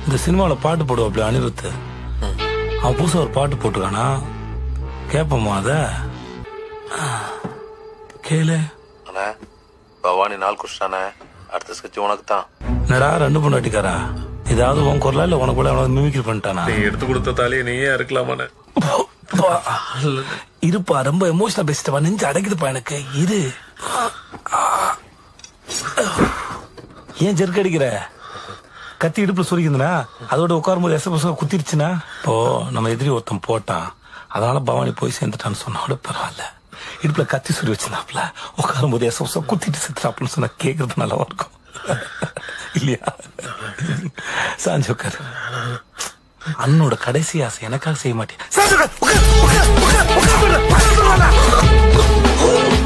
இந்த சினிமாவில் பாட்டு போடுவாப்ல அனிருத் அவன் புதுசா ஒரு பாட்டு போட்டுக்கானா கேட்போமா அத கேளு அண்ணே பவானி நாள் குடிச்சிட்டானே அடுத்த ஸ்கெட்ச் உனக்கு தான் என்னடா ரெண்டு பொண்டாட்டிக்காரா ஏதாவது உன் குரலா இல்ல உனக்கு கூட அவனை மிமிக்ரி பண்ணிட்டானா நீ எடுத்து கொடுத்த தாலியை நீயே இருக்கலாமாண்ணே இருப்பா ரொம்ப எமோஷனல் பேசிட்டப்பா நெஞ்சு அடைக்குதுப்பா எனக்கு இரு ஏன் ஜெர்க் அடிக்கிற கத்தி இடுப்புல சுரிக்குதுனா அதோட உட்காரும்போது எச குத்திருச்சுன்னா இப்போ நம்ம எதிரி ஒருத்தன் போட்டான் அதனால பவானி போய் சேர்ந்துட்டான்னு சொன்னா கூட பரவாயில்ல இடுப்புல கத்தி சுரி வச்சிருந்தாப்ல உட்காரும்போது எச குத்திட்டு செத்துறாப்புன்னு சொன்னா கேக்குறது நல்லா இருக்கும் இல்லையா சாஞ்சு உட்காரு அண்ணோட கடைசி ஆசை எனக்காக செய்ய மாட்டேன் சாஞ்சு உட்காரு, உட்காரு, உட்காரு, உட்காரு, உட்காரு, உட்காரு, உட்காரு, உட்காரு.